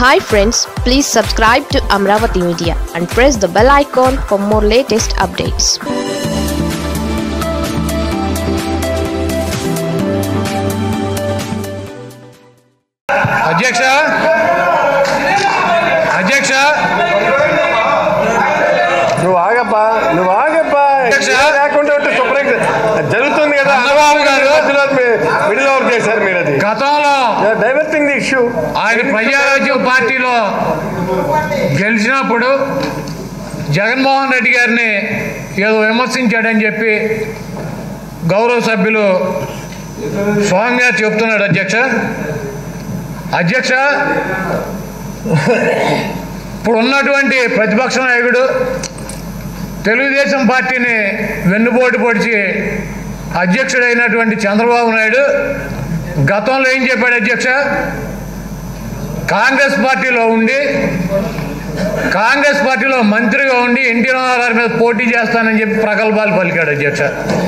Hi friends please subscribe to Amaravati media and press the bell icon for more latest updates అధ్యక్ష అధ్యక్ష నువ్వు ఆగప్పా నువ్వు ఆగప్పా అధ్యక్ష. ఇలా లేకుండా ఉంటే శుభ్రం జరుగుతుంది కదా చంద్రబాబు గారు. మిడిల్ ఓవర్ చేశారు మీరు అది గతంలో డైవర్టింగ్ ది ఇష్యూ ఆయన ప్రజారాజ్యం పార్టీలో గెలిచినప్పుడు జగన్మోహన్ రెడ్డి గారిని ఏదో విమర్శించాడని చెప్పి గౌరవ సభ్యులు స్వామి గారు చెప్తున్నాడు అధ్యక్ష అధ్యక్ష ఇప్పుడు ఉన్నటువంటి ప్రతిపక్ష నాయకుడు తెలుగుదేశం పార్టీని వెన్నుపోటు పొడిచి అధ్యక్షుడైనటువంటి చంద్రబాబు నాయుడు గతంలో ఏం చెప్పాడు అధ్యక్ష కాంగ్రెస్ పార్టీలో ఉండి కాంగ్రెస్ పార్టీలో మంత్రిగా ఉండి ఎన్టీ రామారావు గారి మీద పోటీ చేస్తానని చెప్పి ప్రగల్భాలు పలికాడు అధ్యక్ష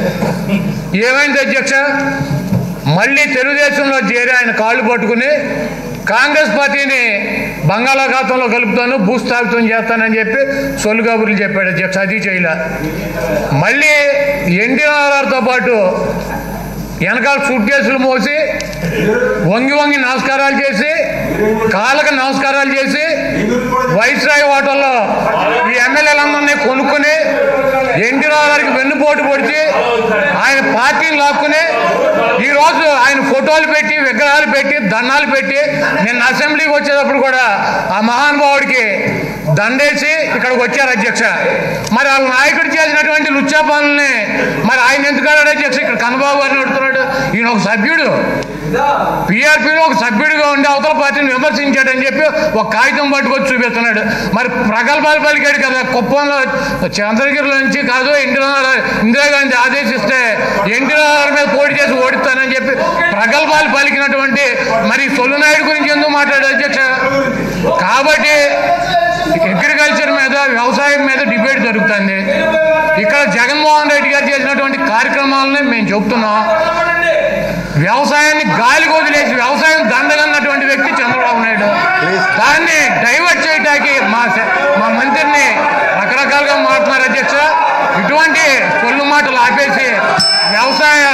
ఏమైంది అధ్యక్ష మళ్ళీ తెలుగుదేశంలో చేరి ఆయన కాళ్ళు పట్టుకుని కాంగ్రెస్ పార్టీని బంగాళాఖాతంలో కలుపుతాను భూస్థాపితం చేస్తానని చెప్పి సొల్లు కబుర్లు చెప్పాడు అధ్యక్ష అది చేయలే మళ్ళీ ఎన్టీ రామారావుతో పాటు వెనకాల సూట్ కేసులు మోసి వంగి వంగి నమస్కారాలు చేసి కాళ్ళకి నమస్కారాలు చేసి వైస్రాయ్ హోటల్లో ఈ ఎమ్మెల్యేలందరినీ కొనుక్కొని ఎన్టీ రావు గారికి వెన్నుపోటు పొడిచి ఆయన పార్టీని లాక్కుని ఈరోజు ఆయన ఫోటోలు పెట్టి విగ్రహాలు పెట్టి దండాలు పెట్టి నిన్న అసెంబ్లీకి వచ్చేటప్పుడు కూడా ఆ మహానుభావుడికి దండేసి ఇక్కడికి వచ్చారు అధ్యక్ష మరి వాళ్ళ నాయకుడు చేసినటువంటి లుచ్చా పనుల్ని మరి ఆయన ఎందుకు అన్నాడు అధ్యక్ష ఇక్కడ కన్నబాబు గారిని అడుగుతున్నాడు ఈయన ఒక సభ్యుడు పిఆర్పీలో ఒక సభ్యుడిగా ఉండి అవతల పార్టీని విమర్శించాడని చెప్పి ఒక కాగితం పట్టుకొచ్చి చూపిస్తున్నాడు మరి ప్రగల్భాలు పలికాడు కదా కుప్పంలో చంద్రగిరిలో నుంచి కాదు ఇందిరా ఇందిరాగాంధీ ఆదేశిస్తే ఎన్టీ రామారావు మీద పోటీ చేసి ఓడిస్తానని చెప్పి ప్రగల్భాలు పలికినటువంటి మరి సొల్లునాయుడు గురించి ఎందుకు మాట్లాడారు అధ్యక్ష కాబట్టి అగ్రికల్చర్ మీద వ్యవసాయం మీద డిబేట్ జరుగుతుంది ఇక్కడ జగన్మోహన్ రెడ్డి గారు చేసినటువంటి కార్యక్రమాలని మేము చెబుతున్నాం వ్యవసాయాన్ని గాలికి వదిలేసి వ్యవసాయం దండగన్నటువంటి వ్యక్తి చంద్రబాబు నాయుడు దాన్ని డైవర్ట్ చేయడానికి మా స- మా మంత్రిని రకరకాలుగా మాట్లాడుతున్నారు అధ్యక్ష ఇటువంటి కొల్లు మాటలు ఆపేసి వ్యవసాయ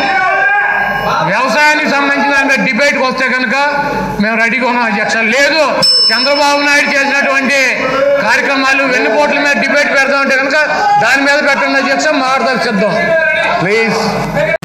వ్యవసాయానికి సంబంధించిన దాని మీద డిబేట్కి వస్తే కనుక మేము రెడీగా ఉన్నాం అధ్యక్ష లేదు చంద్రబాబు నాయుడు చేసినటువంటి కార్యక్రమాలు వెన్నుపోట్ల మీద డిబేట్ పెడతామంటే కనుక దాని మీద పెట్టండి అధ్యక్ష మాట్లాడదాం సిద్ధం ప్లీజ్